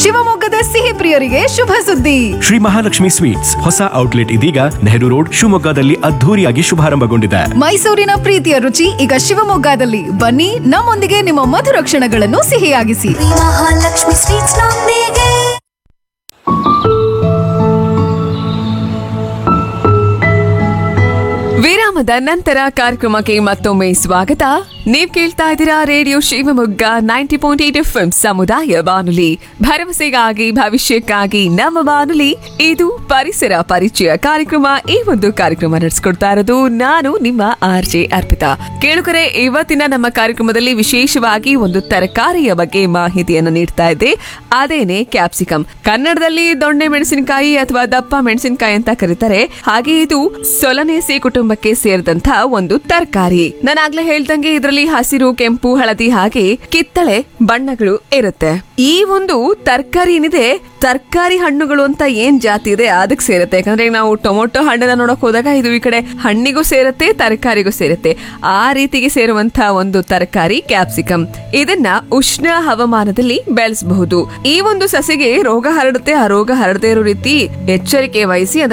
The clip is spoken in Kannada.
ಶಿವಮೊಗ್ಗದ ಸಿಹಿ ಪ್ರಿಯರಿಗೆ ಶುಭ ಸುದ್ದಿ ಶ್ರೀ ಮಹಾಲಕ್ಷ್ಮಿ ಸ್ವೀಟ್ಸ್ ಹೊಸ ಔಟ್ಲೆಟ್ ಇದೀಗ ನೆಹರು ರೋಡ್ ಶಿವಮೊಗ್ಗದಲ್ಲಿ ಅದ್ಧೂರಿಯಾಗಿ ಶುಭಾರಂಭಗೊಂಡಿದೆ ಮೈಸೂರಿನ ಪ್ರೀತಿಯ ರುಚಿ ಈಗ ಶಿವಮೊಗ್ಗದಲ್ಲಿ ಬನ್ನಿ ನಮ್ಮೊಂದಿಗೆ ನಿಮ್ಮ ಮಧುರ ಕ್ಷಣಗಳನ್ನು ಸಿಹಿಯಾಗಿಸಿ ಮಹಾಲಕ್ಷ್ಮಿ ಸ್ವೀಟ್ಸ್ ನೊಂದಿಗೆ ವಿರಾಮದ ನಂತರ ಕಾರ್ಯಕ್ರಮಕ್ಕೆ ಮತ್ತೊಮ್ಮೆ ಸ್ವಾಗತ ನೀವ್ ಕೇಳ್ತಾ ಇದ್ದೀರಾ radio Shivamogga ninety point eight F ಸಮುದಾಯ ಬಾನುಲಿ ಭರವಸೆಗಾಗಿ ಭವಿಷ್ಯಕ್ಕಾಗಿ ನಮ್ಮ ಬಾನುಲಿ ಇದು ಪರಿಸರ ಪರಿಚಯ ಕಾರ್ಯಕ್ರಮ ಈ ಒಂದು ಕಾರ್ಯಕ್ರಮ ನಡೆಸ್ಕೊಡ್ತಾ ಇರೋದು ನಾನು ನಿಮ್ಮ ಆರ್ ಜೆ ಅರ್ಪಿತಾ ಕೇಳುಗರೆ ಇವತ್ತಿನ ನಮ್ಮ ಕಾರ್ಯಕ್ರಮದಲ್ಲಿ ವಿಶೇಷವಾಗಿ ಒಂದು ತರಕಾರಿಯ ಬಗ್ಗೆ ಮಾಹಿತಿಯನ್ನು ನೀಡ್ತಾ ಇದ್ದೆ ಅದೇನೆ ಕ್ಯಾಪ್ಸಿಕಮ್ ಕನ್ನಡದಲ್ಲಿ ದೊಣ್ಣೆ ಮೆಣಸಿನಕಾಯಿ ಅಥವಾ ದಪ್ಪ ಮೆಣಸಿನಕಾಯಿ ಅಂತ ಕರೀತಾರೆ ಹಾಗೆ ಇದು ಸೊಲನೇಸಿ ಕುಟುಂಬಕ್ಕೆ ಸೇರಿದಂತ ಒಂದು ತರಕಾರಿ ನಾನು ಆಗ್ಲೇ ಹೇಳ್ದಂಗೆ ಇದರಲ್ಲಿ ಹಸಿರು ಕೆಂಪು ಹಳದಿ ಹಾಗೆ ಕಿತ್ತಳೆ ಬಣ್ಣಗಳು ಇರುತ್ತೆ ಈ ಒಂದು ತರಕಾರಿ ಏನಿದೆ ತರಕಾರಿ ಹಣ್ಣುಗಳು ಅಂತ ಏನ್ ಜಾತಿ ಇದೆ ಅದಕ್ಕೆ ಸೇರುತ್ತೆ ಯಾಕಂದ್ರೆ ಈಗ ನಾವು ಟೊಮೊಟೊ ಹಣ್ಣನ್ನ ನೋಡಕ್ ಹೋದಾಗ ಇದು ಈ ಕಡೆ ಹಣ್ಣಿಗೂ ಸೇರುತ್ತೆ ತರಕಾರಿಗೂ ಸೇರುತ್ತೆ ಆ ರೀತಿಗೆ ಸೇರುವಂತಹ ಒಂದು ತರಕಾರಿ ಕ್ಯಾಪ್ಸಿಕಮ್ ಇದನ್ನ ಉಷ್ಣ ಹವಾಮಾನದಲ್ಲಿ ಬೆಳೆಸಬಹುದು ಈ ಒಂದು ಸಸಿಗೆ ರೋಗ ಹರಡುತ್ತೆ ಆ ರೋಗ ಹರಡದೇ ಇರೋ ರೀತಿ ಎಚ್ಚರಿಕೆ ವಹಿಸಿ ಅದನ್ನ